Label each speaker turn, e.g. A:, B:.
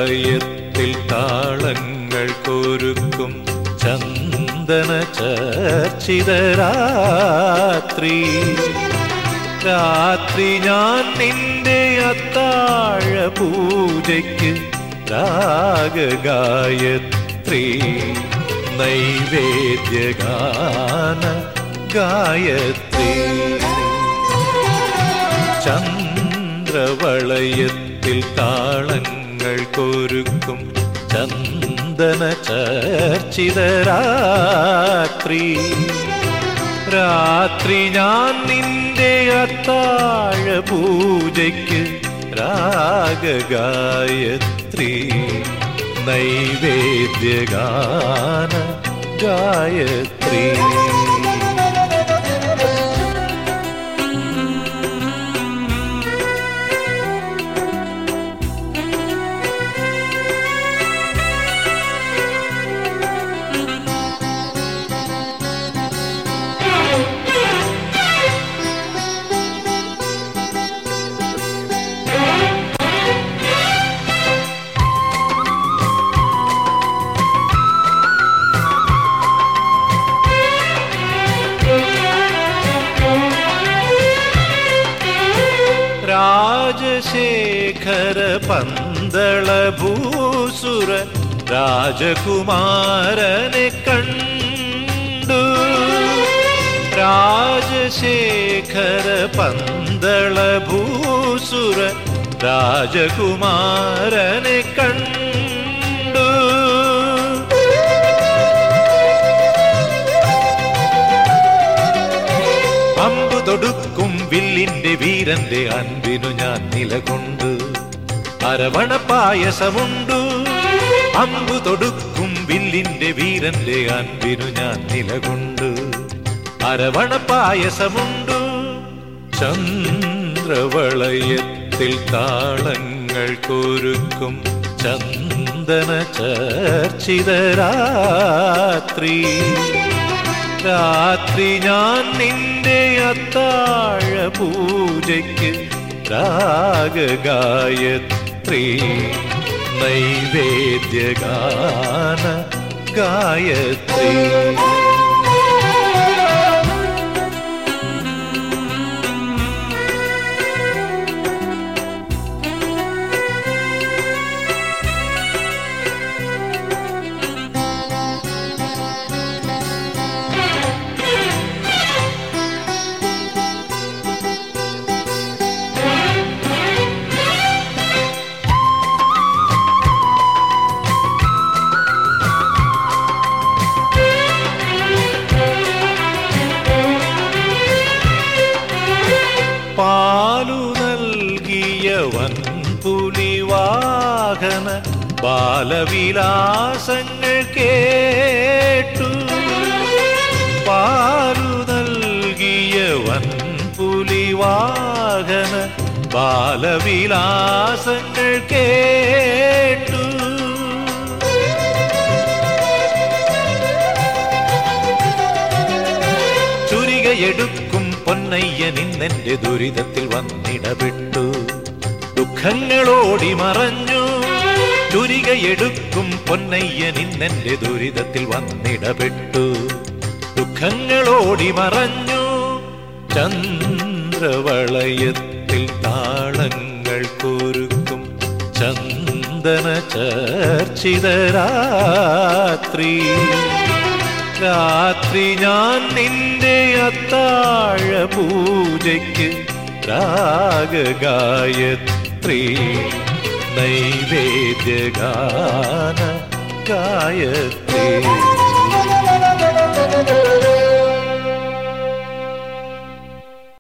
A: ചന്ദ്രവളയത്തിൽ താളങ്ങൾ കൊരുക്കും ചന്ദന ചർച്ചിത രാത്രി രാത്രി ഞാൻ നിന്റെ അത്താഴ പൂജയ്ക്ക് രാഗഗായത്രി നൈവേദ്യഗാന ഗായത്രി ചന്ദ്രവളയത്തിൽ താളങ്ങൾ കൊരുക്കും ചന്ദന ചർച്ചിത രാത്രി രാത്രി ഞാൻ നിന്റെ അത്താഴ പൂജയ്ക്ക് രാഗഗായത്രി നൈവേദ്യഗാന ഗായത്രി രാജശേഖര പന്തള ഭൂസുര രാജകുമാരനെ കണ്ടു രാജശേഖര പന്തള ഭൂസുര രാജകുമാരനെ കണ്ടു അമ്പു തൊടുക്കും വില്ലിന്റെ വീരന്റെ അൻപിനു ഞാൻ നിലകൊണ്ടു അരവണ പായസമുണ്ടു അമ്പു തൊടുക്കും വില്ലിന്റെ വീരന്റെ അൻപിനു ഞാൻ നിലകൊണ്ടു അരവണ പായസമുണ്ടു ചന്ദ്രവളയത്തിൽ താളങ്ങൾ കൊരുക്കും ചന്ദന ചർച്ചിത രാത്രി രാത്രി ഞാൻ നിന്റെ അത്താഴ പൂജയ്ക്ക് രാഗഗായത്രി നൈവേദ്യഗാന ഗായത്രി പാലു നൽകിയ വൻപുലിവാഹന ബാലവിലാസങ്ങൾ കേട്ടു പാലു നൽകിയ വൻപുലിവാഹന ബാലവിലാസങ്ങൾ കേട്ടു ചുരികയെടുക്കും പൊന്നയ്യനിന്നെന്റെ ദുരിതത്തിൽ വന്നിടപെട്ടു ദുഃഖങ്ങളോടി മറഞ്ഞു ചുരികയെടുക്കും പൊന്നയ്യനിന്നെന്റെ ദുരിതത്തിൽ വന്നിടപെട്ടു ദുഃഖങ്ങളോടി മറഞ്ഞു ചന്ദ്രവളയത്തിൽ താളങ്ങൾ കൊരുക്കും ചന്ദന ചർച്ചിത രാത്രി രാത്രി ഞാൻ നിന്റെ അത്താഴ പൂജയ്ക്ക് രാഗഗായത്രി നൈവേദ്യഗാന ഗായത്രി